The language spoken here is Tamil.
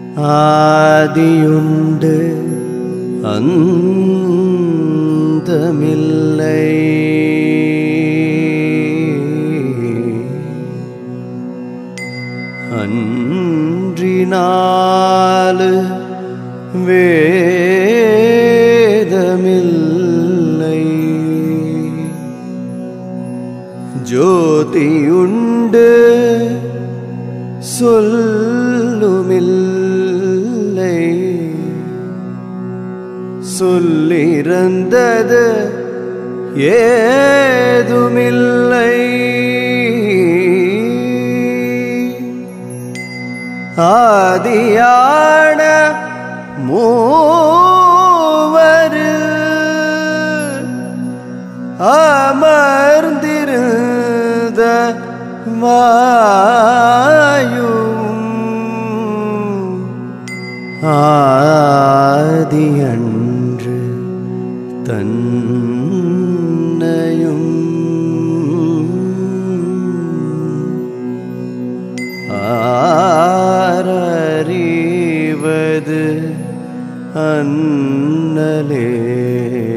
ஆதியுண்டு அந்தமில்லை அன்றினாலு வேதமில்லை ஜோதியுண்டு சொல்லுமில்லை சொல்லிறந்தது ஏதுமில்லை ஆதியான மூவரு அமர்ந்திருந்த வாயும் ஆதியன்று தன்னையும் ஆரறிவது அன்னலே